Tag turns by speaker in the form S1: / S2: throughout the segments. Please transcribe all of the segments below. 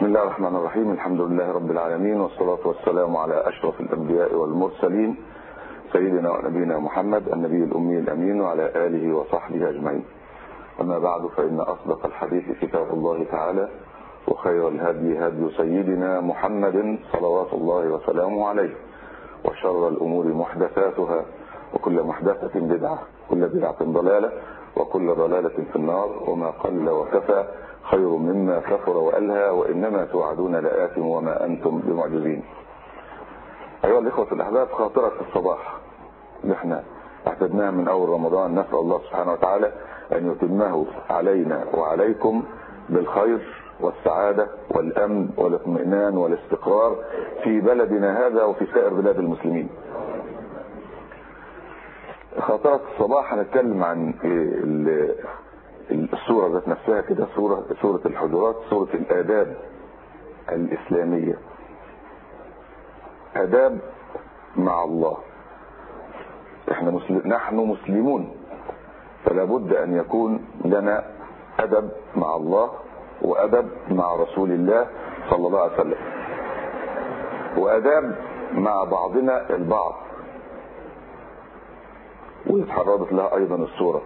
S1: الله الرحمن الرحيم الحمد لله رب العالمين والصلاة والسلام على أشرف الأنبياء والمرسلين سيدنا ونبينا محمد النبي الأمي الأمين وعلى آله وصحبه أجمعين أما بعد فإن أصدق الحديث كتاب الله تعالى وخير الهدي هدي سيدنا محمد صلوات الله وسلامه عليه وشر الأمور محدثاتها وكل محدثة بدعة كل بدعة ضلالة وكل ضلالة في النار وما قل وكفى خير مما كفر وألهى وإنما توعدون لآت وما أنتم بمعجزين أيها الإخوة الأحباب خاطرة الصباح اللي احنا اعتدناها من أول رمضان نسأل الله سبحانه وتعالى أن يتمه علينا وعليكم بالخير والسعادة والأمن والاطمئنان والاستقرار في بلدنا هذا وفي سائر بلاد المسلمين خاطرة الصباح هنتكلم عن السورة ذات نفسها كده سورة, سورة الحجرات سورة الآداب الإسلامية آداب مع الله احنا مسلم نحن مسلمون فلا بد أن يكون لنا أدب مع الله وأدب مع رسول الله صلى الله عليه وسلم وأداب مع بعضنا البعض ويتحرضت لها أيضا الصورة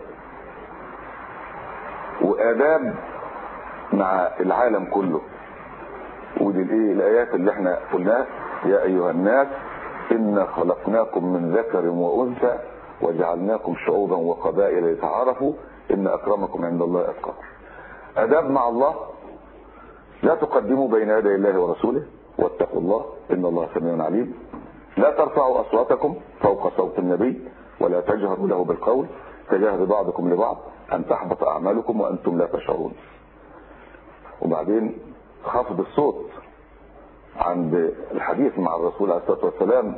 S1: وآداب مع العالم كله ودي الايه الايات اللي احنا قلناها يا ايها الناس انا خلقناكم من ذكر وانثى وجعلناكم شعوبا وقبائل لتعارفوا ان اكرمكم عند الله اتقاكم اداب مع الله لا تقدموا بين يدي الله ورسوله واتقوا الله ان الله سميع عليم لا ترفعوا اصواتكم فوق صوت النبي ولا تجهروا له بالقول كجهر بعضكم لبعض ان تحبط اعمالكم وانتم لا تشعرون وبعدين خفض الصوت عند الحديث مع الرسول عليه الصلاه والسلام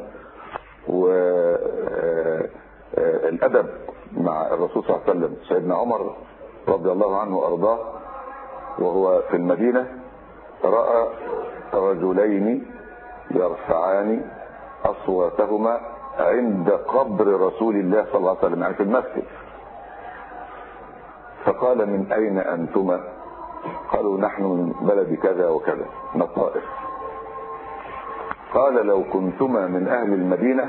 S1: والادب مع الرسول صلى الله عليه وسلم سيدنا عمر رضي الله عنه وارضاه وهو في المدينه راى رجلين يرفعان اصواتهما عند قبر رسول الله صلى الله عليه وسلم يعني في المسجد فقال من اين انتما قالوا نحن من بلد كذا وكذا من الطائف قال لو كنتما من اهل المدينه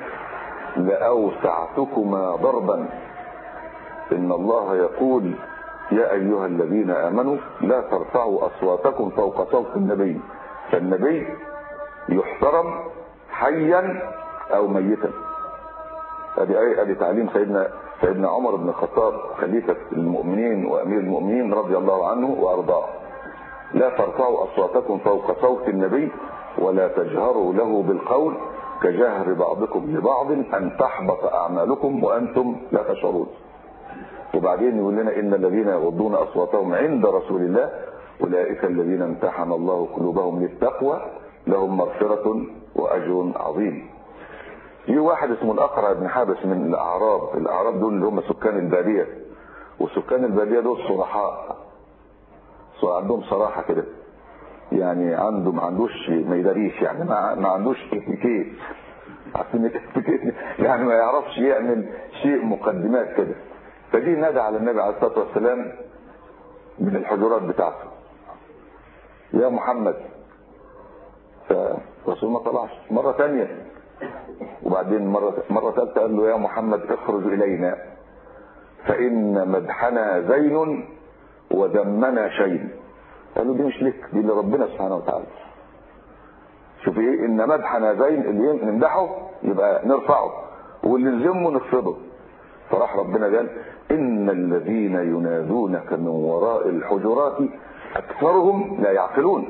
S1: لاوسعتكما ضربا ان الله يقول يا ايها الذين امنوا لا ترفعوا اصواتكم فوق صوت النبي فالنبي يحترم حيا او ميتا ادي ايه ادي تعليم سيدنا سيدنا عمر بن الخطاب خليفه المؤمنين وامير المؤمنين رضي الله عنه وارضاه لا ترفعوا اصواتكم فوق صوت النبي ولا تجهروا له بالقول كجهر بعضكم لبعض ان تحبط اعمالكم وانتم لا تشعرون وبعدين يقول لنا ان الذين يغضون اصواتهم عند رسول الله اولئك الذين امتحن الله قلوبهم للتقوى لهم مغفره واجر عظيم في واحد اسمه الاقرع بن حابس من الاعراب الاعراب دول اللي هم سكان الباديه وسكان الباديه دول صرحاء عندهم صراحه كده يعني عنده ما عندوش ما يداريش يعني ما, ما عندوش اتيكيت عارفين اتيكيت يعني ما يعرفش يعمل شيء مقدمات كده فجي نادى على النبي عليه الصلاه والسلام من الحجرات بتاعته يا محمد فالرسول ما طلعش مره ثانيه وبعدين مرة, مرة ثالثة قال له يا محمد اخرج إلينا فإن مدحنا زين ودمنا شين قال له دي مش لك دي لربنا سبحانه وتعالى شوف ايه ان مدحنا زين اللي نمدحه يبقى نرفعه واللي نذمه نخفضه فراح ربنا قال ان الذين ينادونك من وراء الحجرات اكثرهم لا يعقلون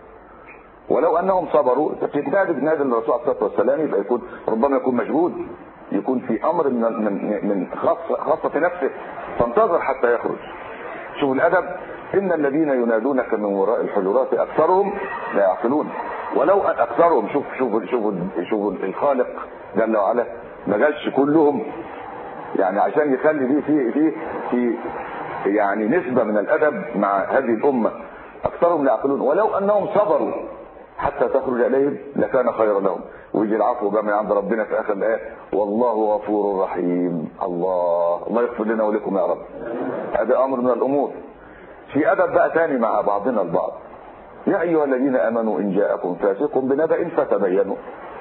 S1: ولو انهم صبروا فبتنادي بنادي الرسول عليه الصلاه والسلام يبقى يكون ربما يكون مشغول يكون في امر من من من خاصه خاصه في نفسه فانتظر حتى يخرج شوف الادب ان الذين ينادونك من وراء الحجرات اكثرهم لا يعقلون ولو ان اكثرهم شوف شوف شوف شوف الخالق جل وعلا ما قالش كلهم يعني عشان يخلي دي في في في يعني نسبه من الادب مع هذه الامه اكثرهم لا يعقلون ولو انهم صبروا حتى تخرج اليهم لكان خيرا لهم ويجي العفو بقى من عند ربنا في اخر الايه والله غفور رحيم الله الله يغفر لنا ولكم يا رب هذا امر من الامور في ادب بقى تاني مع بعضنا البعض يا أيها الذين آمنوا إن جاءكم فاسق بنبأ فتبينوا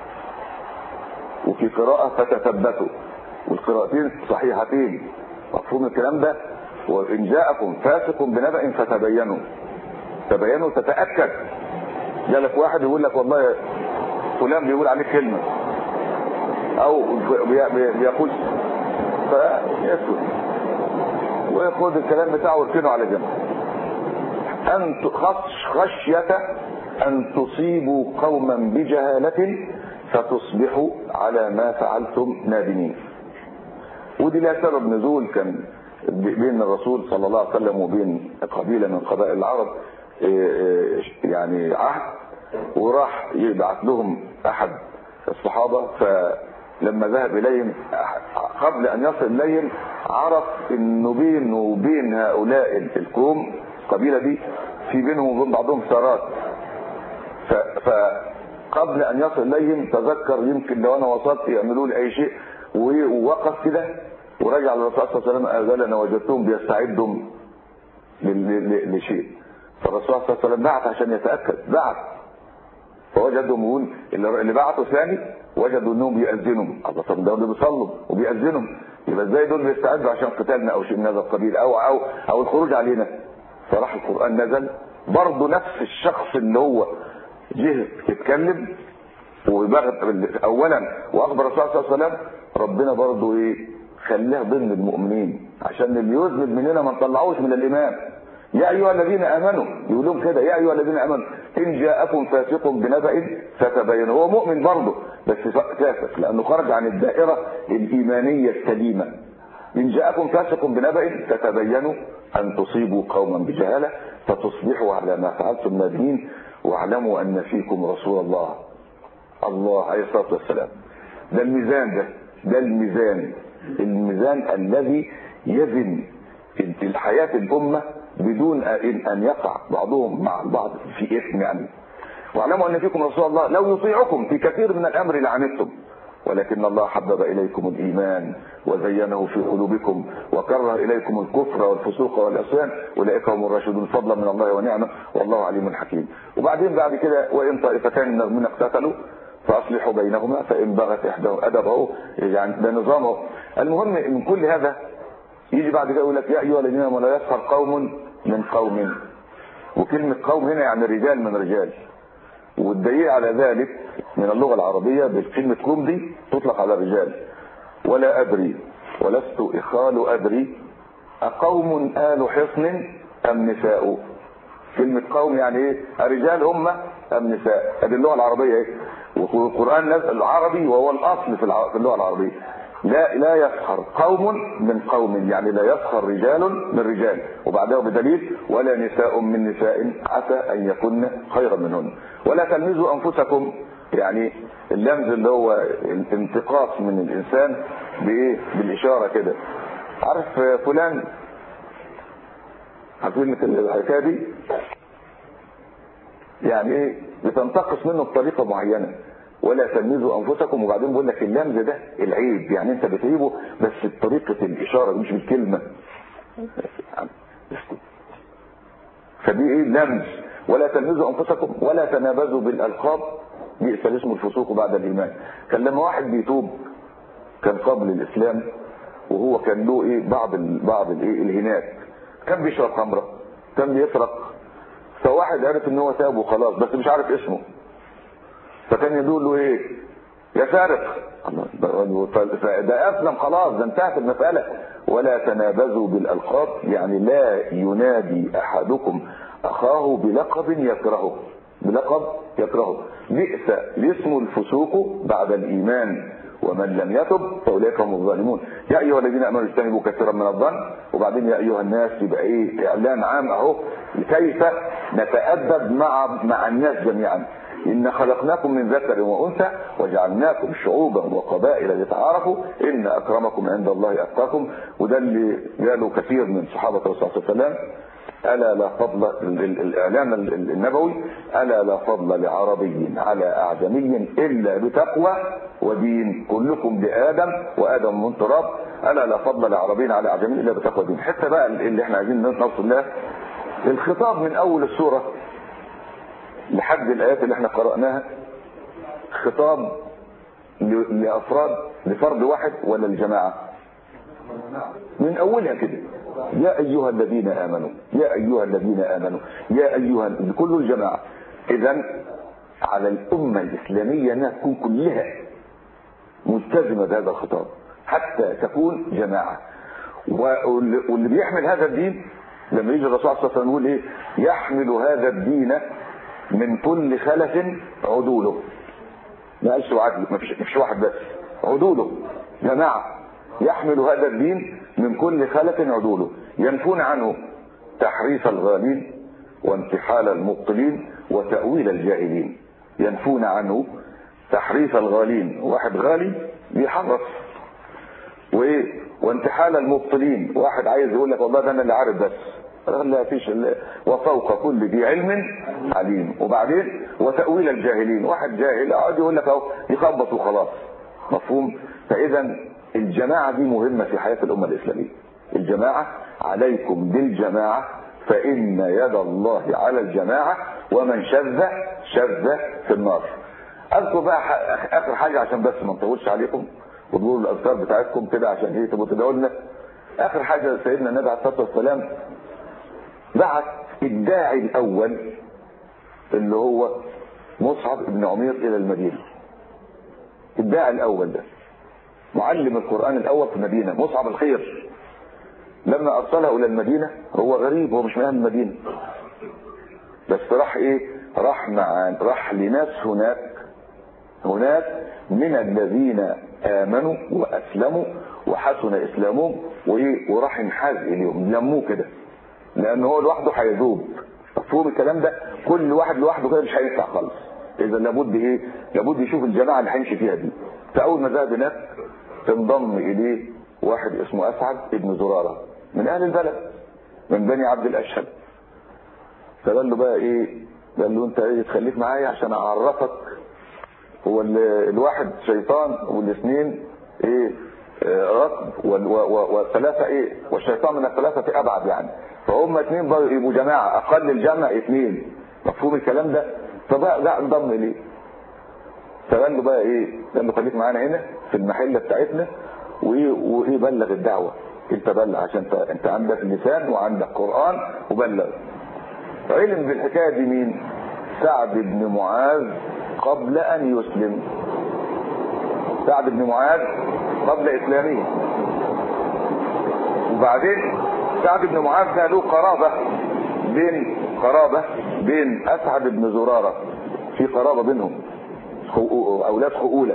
S1: وفي قراءة فتثبتوا والقراءتين صحيحتين مفهوم الكلام ده وإن جاءكم فاسق بنبأ فتبينوا تبينوا تتأكد جالك واحد يقول لك والله فلان بيقول عليك كلمة او بيقول فيسكت وياخد الكلام بتاعه ويركنه على جنب ان خشية ان تصيبوا قوما بجهالة فتصبحوا على ما فعلتم نادمين ودي لها سبب نزول كان بين الرسول صلى الله عليه وسلم وبين قبيلة من قبائل العرب يعني عهد وراح يبعث لهم احد الصحابة فلما ذهب اليهم قبل ان يصل اليهم عرف انه بينه وبين هؤلاء القوم القبيلة دي في بينهم وبين بعضهم ثارات فقبل ان يصل اليهم تذكر يمكن لو انا وصلت يعملوا لي اي شيء ووقف كده ورجع للرسول صلى الله عليه وسلم قال انا وجدتهم بيستعدوا لشيء فالرسول صلى الله عليه وسلم بعت عشان يتاكد بعت فوجدهم يقول اللي بعتوا ثاني وجدوا انهم بيأذنوا الله طب ده بيصلوا وبيأذنوا يبقى ازاي دول بيستعدوا عشان قتالنا او شيء من هذا القبيل او او او الخروج علينا فراح القران نزل برضه نفس الشخص اللي هو جه يتكلم وبغت اولا واخبر الرسول صلى الله عليه وسلم ربنا برضه ايه خلاه ضمن المؤمنين عشان اللي يذنب مننا ما نطلعوش من الايمان يا ايها الذين امنوا يقول لهم كده يا ايها الذين امنوا ان جاءكم فاسق بنبأ فتبينوا هو مؤمن برضه بس كافر لانه خرج عن الدائره الايمانيه السليمه ان جاءكم فاسق بنبأ فتبينوا ان تصيبوا قوما بجهاله فتصبحوا على ما فعلتم نادمين واعلموا ان فيكم رسول الله الله عليه الصلاه والسلام ده الميزان ده ده الميزان الميزان الذي يزن الحياه الامه بدون ان يقع بعضهم مع البعض في اثم يعني واعلموا ان فيكم رسول الله لو يطيعكم في كثير من الامر لعنتم ولكن الله حبب اليكم الايمان وزينه في قلوبكم وكره اليكم الكفر والفسوق والعصيان اولئك هم الراشدون فضلا من الله ونعمه والله عليم حكيم وبعدين بعد كده وان طائفتان من اقتتلوا فاصلحوا بينهما فان بغت احداهما ادبه يعني ده نظامه المهم من كل هذا يجي بعد كده يقول لك يا ايها الذين امنوا لا يسخر قوم من قوم وكلمة قوم هنا يعني رجال من رجال والدليل على ذلك من اللغة العربية بكلمة قوم دي تطلق على الرجال ولا أدري ولست إخال أدري أقوم آل حصن أم نساء كلمة قوم يعني ايه رجال هم أم نساء هذه اللغة العربية ايه والقرآن العربي وهو الأصل في اللغة العربية لا لا يسخر قوم من قوم يعني لا يسخر رجال من رجال وبعدها بدليل ولا نساء من نساء عسى ان يكن خيرا منهن ولا تلمزوا انفسكم يعني اللمز اللي هو الانتقاص من الانسان بايه بالاشاره كده عارف فلان عارفين الحكايه دي يعني ايه بتنتقص منه بطريقه معينه ولا تلمزوا انفسكم وبعدين بيقول لك اللمز ده العيب يعني انت بتعيبه بس بطريقه الاشاره مش بالكلمه فدي ايه لمز ولا تلمزوا انفسكم ولا تنابزوا بالالقاب بئس الاسم الفسوق بعد الايمان كان لما واحد بيتوب كان قبل الاسلام وهو كان له ايه بعض ال بعض الايه الهنات كان بيشرب خمره كان بيسرق فواحد عرف ان هو تاب وخلاص بس مش عارف اسمه فكان يقول له ايه يا سارق ده اسلم خلاص ده انتهت المساله ولا تنابزوا بالالقاب يعني لا ينادي احدكم اخاه بلقب يكرهه بلقب يكرهه بئس الاسم الفسوق بعد الايمان ومن لم يتب فاولئك هم الظالمون يا ايها الذين امنوا اجتنبوا كثيرا من الظن وبعدين يا ايها الناس يبقى ايه اعلان عام اهو كيف نتادب مع مع الناس جميعا إن خلقناكم من ذكر وأنثى وجعلناكم شعوبا وقبائل لتعارفوا إن أكرمكم عند الله أتقاكم وده اللي قاله كثير من صحابة الرسول صلى الله عليه وسلم ألا لا فضل الإعلان النبوي ألا لا فضل لعربي على أعجمي إلا بتقوى ودين كلكم لآدم وآدم من تراب ألا لا فضل لعربي على أعجمي إلا بتقوى ودين حتى بقى اللي احنا عايزين نوصل له الخطاب من أول السورة لحد الايات اللي احنا قرأناها خطاب ل- لافراد لفرد واحد ولا الجماعة من اولها كده يا ايها الذين امنوا يا ايها الذين امنوا يا ايها كل الجماعة اذا على الامة الاسلامية انها تكون كلها ملتزمة بهذا الخطاب حتى تكون جماعة واللي واللي بيحمل هذا الدين لما يجي الرسول صلى الله عليه وسلم يقول ايه يحمل هذا الدين من كل خلف عدوله ما قالش عدل ما فيش مش واحد بس عدوله جماعة يحمل هذا الدين من كل خلف عدوله ينفون عنه تحريف الغالين وانتحال المبطلين وتأويل الجاهلين ينفون عنه تحريف الغالين واحد غالي بيحرف وايه وانتحال المبطلين واحد عايز يقول لك والله ده انا اللي عارف بس لا فيش ال- وفوق كل ذي علم عليم وبعدين وتأويل الجاهلين واحد جاهل يقعد يقول لك اهو يخبط وخلاص مفهوم فاذا الجماعة دي مهمة في حياة الأمة الإسلامية الجماعة عليكم بالجماعة فإن يد الله على الجماعة ومن شذ شذ في النار اذكر بقى ح- اخر حاجة عشان بس ما نطولش عليكم وتقولوا الاذكار بتاعتكم كده عشان ايه تبقوا تدعوا لنا اخر حاجة سيدنا النبي عليه الصلاة والسلام بعت الداعي الاول اللي هو مصعب بن عمير الى المدينة الداعي الاول ده معلم القرآن الاول في المدينة مصعب الخير لما ارسله الى المدينة هو غريب هو مش من اهل المدينة بس راح ايه راح مع راح لناس هناك هناك من الذين امنوا واسلموا وحسن اسلامهم وايه وراح ينحاز اليهم لموه كده لان هو لوحده هيذوب مفهوم الكلام ده كل واحد لوحده كده مش هينفع خالص اذا لابد ايه لابد يشوف الجماعه اللي هيمشي فيها دي فاول ما ذهب هناك انضم اليه واحد اسمه اسعد ابن زراره من اهل البلد من بني عبد الاشهل فقال له بقى ايه قال له انت ايه تخليك معايا عشان اعرفك هو ال- الواحد شيطان والاثنين ايه آه، ركب وال- و- و- والثلاثه ايه والشيطان من الثلاثه ابعد يعني فهم اثنين بقوا يبقوا جماعه اقل الجمع اثنين مفهوم الكلام ده فبقى ده انضم اليه فقال له بقى ايه قال له خليك معانا هنا في المحله بتاعتنا وايه وايه بلغ الدعوه انت بلغ عشان انت انت عندك لسان وعندك قران وبلغ علم بالحكايه دي مين سعد بن معاذ قبل ان يسلم سعد بن معاذ قبل اسلامه وبعدين سعد بن معاذ ده له قرابه بين قرابه بين اسعد بن زراره في قرابه بينهم خو- اولاد خؤوله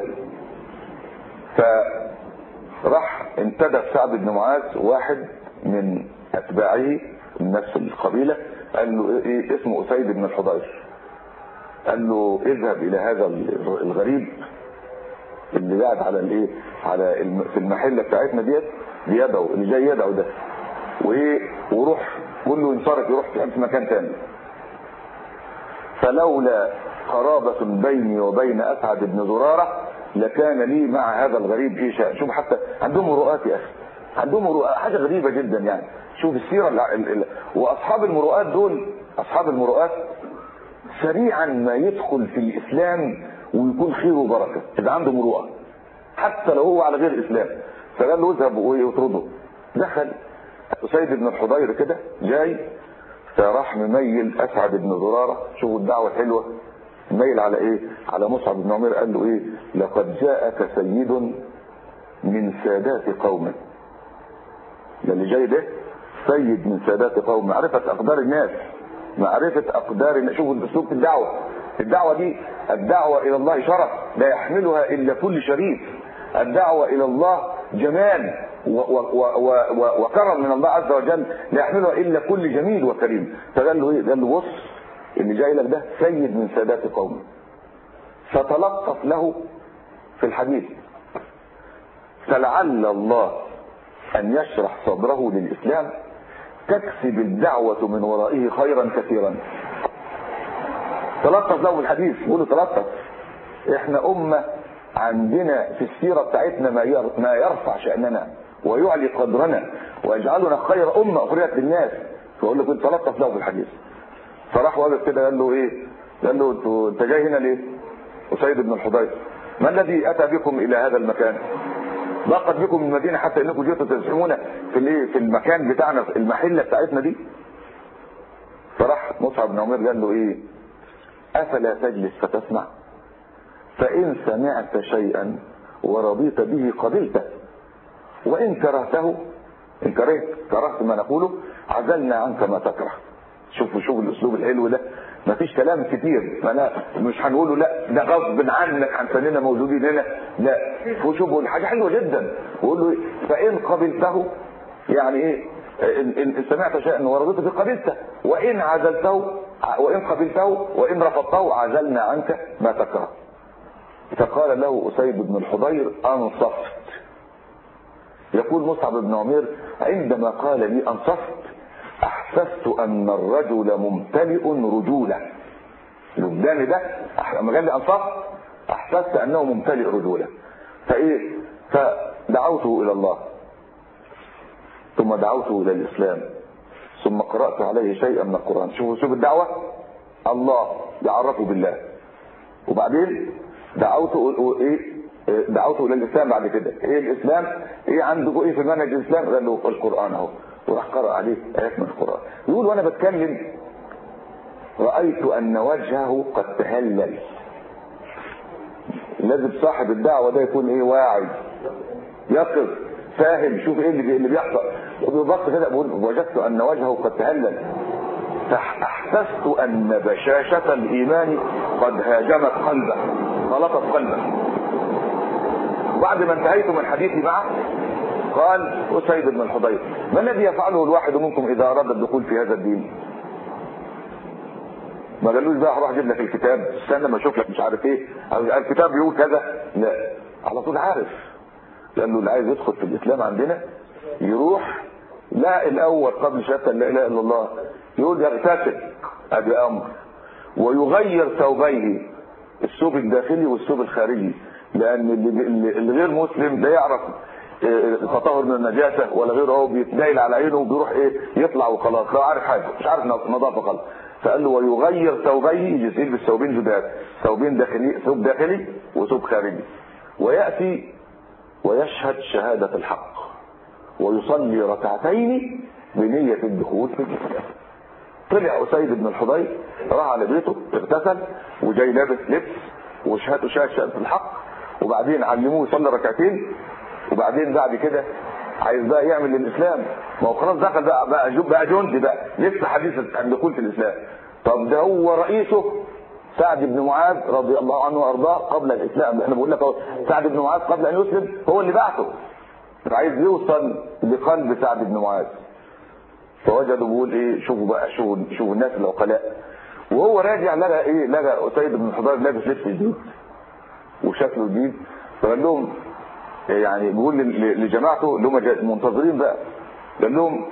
S1: فراح انتدب سعد بن معاذ واحد من اتباعه من نفس القبيله قال له ايه اسمه اسيد بن الحضير قال له اذهب الى هذا الغريب اللي قاعد على الايه على الم- في المحله بتاعتنا ديت بيدعو اللي جاي يدعو ده وايه وروح قول له ينصرف يروح في مكان تاني فلولا قرابة بيني وبين أسعد بن زرارة لكان لي مع هذا الغريب ايه شأن شوف حتى عندهم مروءات يا أخي عندهم مروءات حاجة غريبة جدا يعني شوف السيرة الع- ال- ال- وأصحاب المروءات دول أصحاب المروءات سريعا ما يدخل في الإسلام ويكون خير وبركة إذا عنده مروءة حتى لو هو على غير الإسلام فقال له اذهب ويطرده دخل أسيد بن الحضير كده جاي فراح مميل اسعد بن زراره شوفوا الدعوه الحلوه ميل على ايه على مصعب بن عمير قال له ايه لقد جاءك سيد من سادات قومك ده اللي جاي ده سيد من سادات قوم معرفه اقدار الناس معرفه اقدار الناس شوفوا الاسلوب في الدعوه الدعوه دي الدعوه الى الله شرف لا يحملها الا كل شريف الدعوه الى الله جمال و و و و و وكرم من الله عز وجل لا يحملها الا كل جميل وكريم فقال له ايه قال له بص اللي جاي لك ده سيد من سادات قومه فتلطف له في الحديث فلعل الله ان يشرح صدره للاسلام تكسب الدعوة من ورائه خيرا كثيرا تلطف له الحديث يقول تلطف احنا امة عندنا في السيرة بتاعتنا ما ير- ما يرفع شأننا ويعلي قدرنا ويجعلنا خير امة اخرجت للناس فاقول له كنت تلطف له في الحديث فراح واقف كده قال له ايه قال له انتوا انت جاي هنا ليه اسيد بن الحضير ما الذي اتى بكم الى هذا المكان ضاقت بكم المدينه حتى انكم جئتوا تزحمون في الايه في المكان بتاعنا في المحله بتاعتنا دي فراح مصعب بن عمير قال له ايه افلا تجلس فتسمع فان سمعت شيئا ورضيت به قبلته وان كرهته ان كرهت كرهت ما نقوله عزلنا عنك ما تكره شوفوا شوفوا الاسلوب الحلو ده مفيش كلام كتير ما أنا مش هنقوله لا ده غصب عنك هنساننا موجودين هنا لا وشوفوا حاجه حلوه جدا وقول له فان قبلته يعني ايه إن, إن سمعت شيئا ورضيت به قبلته وإن عزلته وإن قبلته وإن رفضته عزلنا عنك ما تكره فقال له أسيد بن الحضير أنصفت يقول مصعب بن عمير عندما قال لي أنصفت أحسست أن الرجل ممتلئ رجولة اللي ده لما قال لي أنصفت أحسست أنه ممتلئ رجولة فإيه فدعوته إلى الله ثم دعوته الى الاسلام ثم قرات عليه شيئا من القران شوفوا شوف الدعوه الله يعرفه بالله وبعدين دعوته ايه دعوته الى الاسلام بعد كده ايه الاسلام ايه عنده ايه في منهج الاسلام قال له القران اهو وراح قرأ عليه ايات من القران يقول وانا بتكلم رايت ان وجهه قد تهلل لازم صاحب الدعوه ده يكون ايه واعي يقظ فاهم شوف ايه اللي اللي بيحصل وبيبص كده بيقول وجدت ان وجهه قد تهلل فاحسست ان بشاشة الايمان قد هاجمت قلبه غلطت قلبه بعد ما انتهيت من حديثي معه قال اسيد بن الحضير ما الذي يفعله الواحد منكم اذا اراد الدخول في هذا الدين ما قالوش بقى هروح اجيب لك الكتاب استنى ما اشوف لك مش عارف ايه الكتاب بيقول كذا لا على طول عارف لانه اللي عايز يدخل في الاسلام عندنا يروح لا الاول قبل شهاده لا اله الا الله يقول يغتسل ادي امر ويغير ثوبيه الثوب الداخلي والثوب الخارجي لان اللي غير مسلم لا يعرف تطهر من النجاسه ولا غيره هو بيتنايل على عينه وبيروح ايه يطلع وخلاص لا عارف حاجه مش عارف نظافه خالص فقال له ويغير ثوبيه يلبس ثوبين جداد ثوبين داخلي ثوب داخلي وثوب خارجي وياتي ويشهد شهادة الحق ويصلي ركعتين بنية الدخول في الإسلام طلع أسيد بن الحضير راح على بيته اغتسل وجاي لابس لبس وشهاده شهد شهادة الحق وبعدين علموه يصلي ركعتين وبعدين بعد كده عايز بقى يعمل الاسلام ما هو خلاص دخل بقى بقى جب بقى جندي بقى لسه حديث الدخول في الاسلام طب ده هو رئيسه سعد بن معاذ رضي الله عنه وارضاه قبل الاسلام احنا بقول لك سعد بن معاذ قبل ان يسلم هو اللي بعته عايز يوصل لقلب سعد بن معاذ فوجدوا بيقول ايه شوفوا بقى شوفوا شوفوا الناس العقلاء وهو راجع لقى ايه لقى اسيد بن الحضير لابس لبس جديد وشكله جديد فقال لهم يعني بيقول لجماعته اللي هم منتظرين بقى قال لهم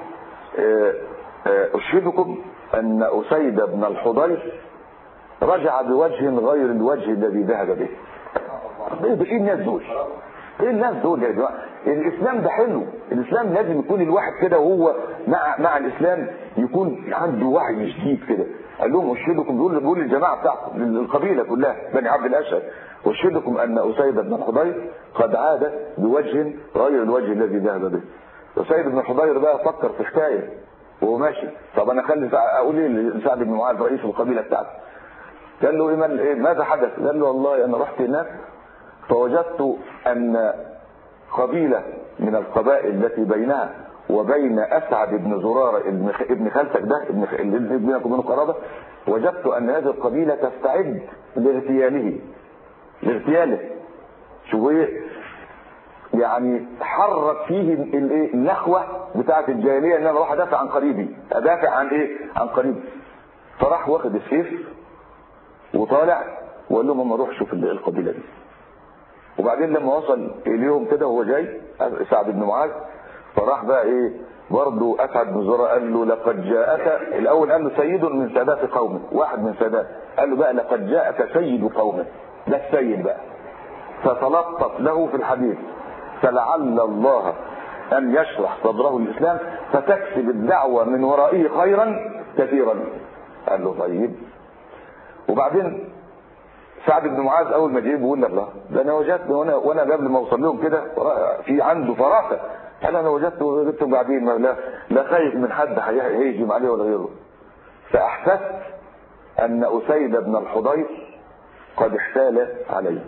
S1: اشهدكم ان اسيد بن الحضير رجع بوجه غير الوجه الذي ذهب به ايه الناس دول ايه الناس دول يا جماعه الاسلام ده حلو الاسلام لازم يكون الواحد كده وهو مع مع الاسلام يكون عنده وعي جديد كده قال لهم اشهدكم بيقول بيقول للجماعه بتاعته القبيله كلها بني عبد الاشهر اشهدكم ان اسيد بن الحضير قد عاد بوجه غير الوجه الذي ذهب به اسيد بن الحضير بقى فكر في حكايه وهو ماشي طب انا اخلي اقول ايه لسعد بن معاذ رئيس القبيله بتاعته قال له إيه ماذا حدث قال له والله انا رحت هناك فوجدت ان قبيله من القبائل التي بينها وبين اسعد بن زراره ابن ابن خالتك ده ابن اللي بينك وبينه قرابه وجدت ان هذه القبيله تستعد لاغتياله لاغتياله شو ايه يعني حرك فيه الايه النخوه بتاعه الجاهليه ان انا اروح ادافع عن قريبي ادافع عن ايه عن قريبي فراح واخد السيف وطالع وقال لهم اما روح شوف القبيله دي وبعدين لما وصل اليهم كده وهو جاي سعد بن معاذ فراح بقى ايه برضه اسعد بن زراره قال له لقد جاءك الاول قال له سيد من سادات قومه واحد من سادات قال له بقى لقد جاءك سيد قومه ده السيد بقى فتلطف له في الحديث فلعل الله ان يشرح صدره الاسلام فتكسب الدعوه من ورائه خيرا كثيرا قال له طيب وبعدين سعد بن معاذ اول ما جه بيقول لك لا ده انا وجدت وانا وانا قبل ما اوصل لهم كده في عنده فراسه قال انا وجدت وجدت بعدين ما لا لا خايف من حد هيهجم عليه ولا غيره فاحسست ان اسيد بن الحضير قد احتال عليه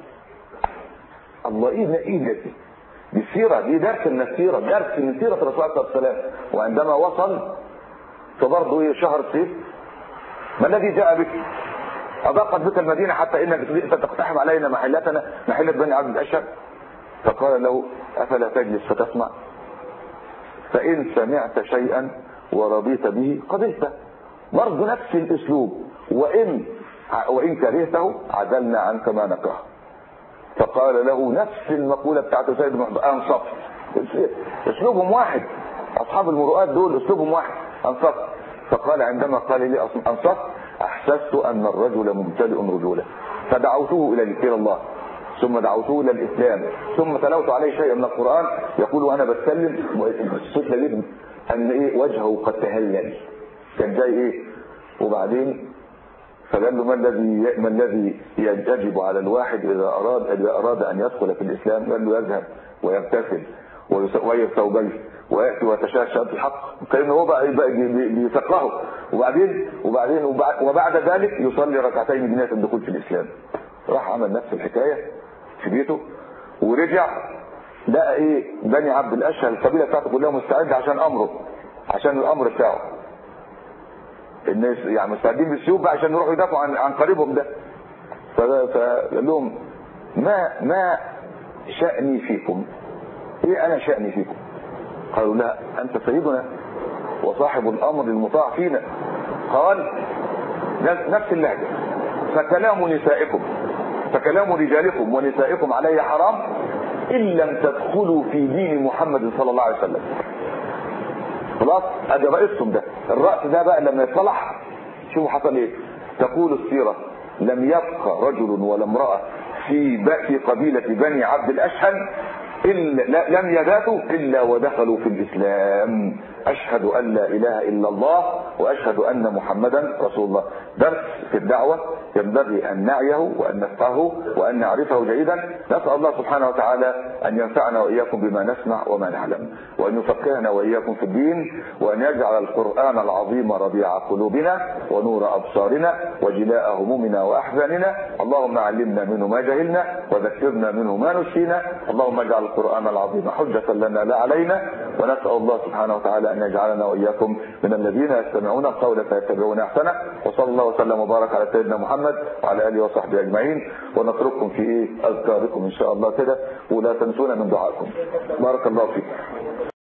S1: الله ايه ايه ده دي السيره دي درس من السيره درس من سيره الرسول صلى الله عليه وسلم وعندما وصل فبرضه ايه شهر الصيف ما الذي جاء بك أضاقت بك المدينة حتى إنك جئت تقتحم علينا محلتنا محلة بني عبد الأشهر فقال له أفلا تجلس فتسمع فإن سمعت شيئا ورضيت به قبلته برضه نفس الأسلوب وإن وإن كرهته عدلنا عنك ما نكره فقال له نفس المقولة بتاعت سيد بن أنصف أسلوبهم واحد أصحاب المروءات دول أسلوبهم واحد أنصف فقال عندما قال لي أنصف احسست ان الرجل ممتلئ رجولا فدعوته الى الى الله ثم دعوته الى الاسلام ثم تلوت عليه شيء من القران يقول وانا بتكلم الصوت لقيت ان ايه وجهه قد تهلل كان جاي ايه وبعدين فقال له ما الذي ما الذي يجب على الواحد اذا اراد اذا اراد ان يدخل في الاسلام قال له يذهب ويغتسل ويغير ثوبيه وياتي ويتشاشى بالحق كان هو بقى بيفقهه وبعدين وبعدين وبعد ذلك يصلي ركعتين بنيه الدخول في الاسلام راح عمل نفس الحكايه في بيته ورجع لقى ايه بني عبد الاشهر القبيله بتاعته كلها مستعده عشان امره عشان الامر بتاعه الناس يعني مستعدين بالسيوف بقى عشان يروحوا يدافعوا عن عن قريبهم ده فقال لهم ما ما شأني فيكم ايه انا شأني فيكم قالوا لا انت سيدنا وصاحب الامر المطاع فينا قال نفس اللهجة فكلام نسائكم فكلام رجالكم ونسائكم علي حرام ان لم تدخلوا في دين محمد صلى الله عليه وسلم خلاص ادي رئيسهم ده الرأس ده بقى لما يصلح شوفوا حصل ايه تقول السيرة لم يبقى رجل ولا امرأة في في قبيلة بني عبد الاشهل إلا لم يباتوا إلا ودخلوا في الإسلام أشهد أن لا إله إلا الله وأشهد أن محمدا رسول الله درس في الدعوة ينبغي أن نعيه وأن نفقهه وأن نعرفه جيدا نسأل الله سبحانه وتعالى أن ينفعنا وإياكم بما نسمع وما نعلم وأن يفقهنا وإياكم في الدين وأن يجعل القرآن العظيم ربيع قلوبنا ونور أبصارنا وجلاء همومنا وأحزاننا اللهم علمنا منه ما جهلنا وذكرنا منه ما نسينا اللهم اجعل القرآن العظيم حجة لنا لا علينا ونسأل الله سبحانه وتعالى أن يجعلنا وإياكم من الذين يستمعون القول فيتبعون أحسنه وصلى الله وسلم وبارك على سيدنا محمد وعلى آله وصحبه أجمعين ونترككم في إيه أذكاركم إن شاء الله كده ولا تنسونا من دعائكم بارك الله فيكم